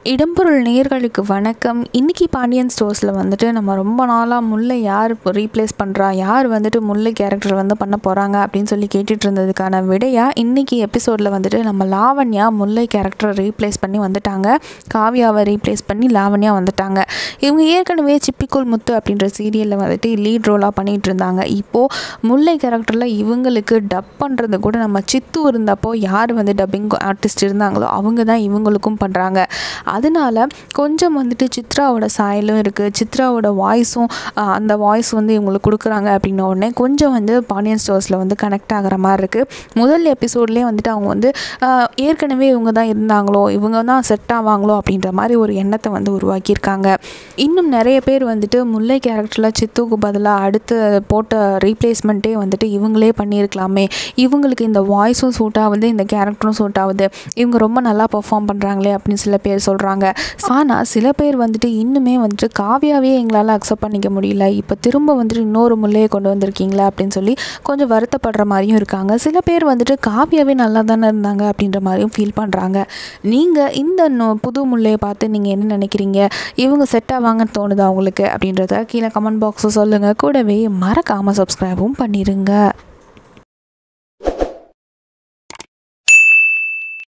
இடம்பொருள் நேயர்களுக்கு வணக்கம் இன்றைக்கி பாண்டியன் ஸ்டோர்ஸில் வந்துட்டு நம்ம ரொம்ப நாளாக முல்லை யார் இப்போ ரீப்ளேஸ் பண்ணுறா யார் வந்துட்டு முல்லை கேரக்டர் வந்து பண்ண போகிறாங்க அப்படின்னு சொல்லி கேட்டுட்டு இருந்ததுக்கான விடையாக இன்றைக்கி எபிசோடில் வந்துட்டு நம்ம லாவண்யா முல்லை கேரக்டரை ரீப்ளேஸ் பண்ணி வந்துட்டாங்க காவியாவை ரீப்ளேஸ் பண்ணி லாவண்யா வந்துட்டாங்க இவங்க ஏற்கனவே சிப்பிக்குள் முத்து அப்படின்ற சீரியலில் வந்துட்டு லீட் ரோலாக பண்ணிகிட்டு இருந்தாங்க இப்போது முல்லை கேரக்டரில் இவங்களுக்கு டப் பண்ணுறது கூட நம்ம சித்து இருந்தப்போ யார் வந்து டப்பிங் ஆர்டிஸ்ட் இருந்தாங்களோ அவங்க தான் இவங்களுக்கும் பண்ணுறாங்க அதனால கொஞ்சம் வந்துட்டு சித்ராவோட சாயலும் இருக்குது சித்ராவோட வாய்ஸும் அந்த வாய்ஸ் வந்து இவங்களுக்கு கொடுக்குறாங்க அப்படின்ன உடனே கொஞ்சம் வந்து பாண்டியன் ஸ்டோர்ஸில் வந்து கனெக்ட் ஆகிற மாதிரி இருக்குது முதல் எபிசோட்லேயே வந்துட்டு அவங்க வந்து ஆஹ், ஏற்கனவே இவங்க தான் இருந்தாங்களோ இவங்க தான் செட் ஆவாங்களோ அப்படின்ற மாதிரி ஒரு எண்ணத்தை வந்து உருவாக்கியிருக்காங்க இன்னும் நிறைய பேர் வந்துட்டு முல்லை கேரக்டரில் சித்துக்கு பதிலாக அடுத்து போட்ட ரீப்ளேஸ்மெண்ட்டே வந்துட்டு இவங்களே பண்ணியிருக்கலாமே இவங்களுக்கு இந்த வாய்ஸும் சூட் ஆகுது இந்த கேரக்டரும் சூட் ஆகுது இவங்க ரொம்ப நல்லா பெர்ஃபார்ம் பண்ணுறாங்களே அப்படின்னு சில பேர் சொல்கிறாங்க ஆனால் சில பேர் வந்துட்டு இன்னுமே வந்துட்டு காவியாவே எங்களால் அக்செப்ட் பண்ணிக்க முடியல இப்போ திரும்ப வந்துட்டு இன்னொரு முல்லையை கொண்டு வந்திருக்கீங்களா அப்படின்னு சொல்லி கொஞ்சம் வருத்தப்படுற மாதிரியும் இருக்காங்க சில பேர் வந்துட்டு காவியாவே நல்லா தானே இருந்தாங்க அப்படின்ற மாதிரியும் ஃபீல் பண்ணுறாங்க நீங்கள் இந்த நொ- புது முல்லையை பார்த்து நீங்கள் என்ன நினைக்கிறீங்க இவங்க செட் ஆவாங்கன்னு தோணுதா உங்களுக்கு அப்படின்றத கீழே கமெண்ட் பாக்ஸில் சொல்லுங்கள் கூடவே மறக்காமல் சப்ஸ்கிரைபும் பண்ணிடுங்க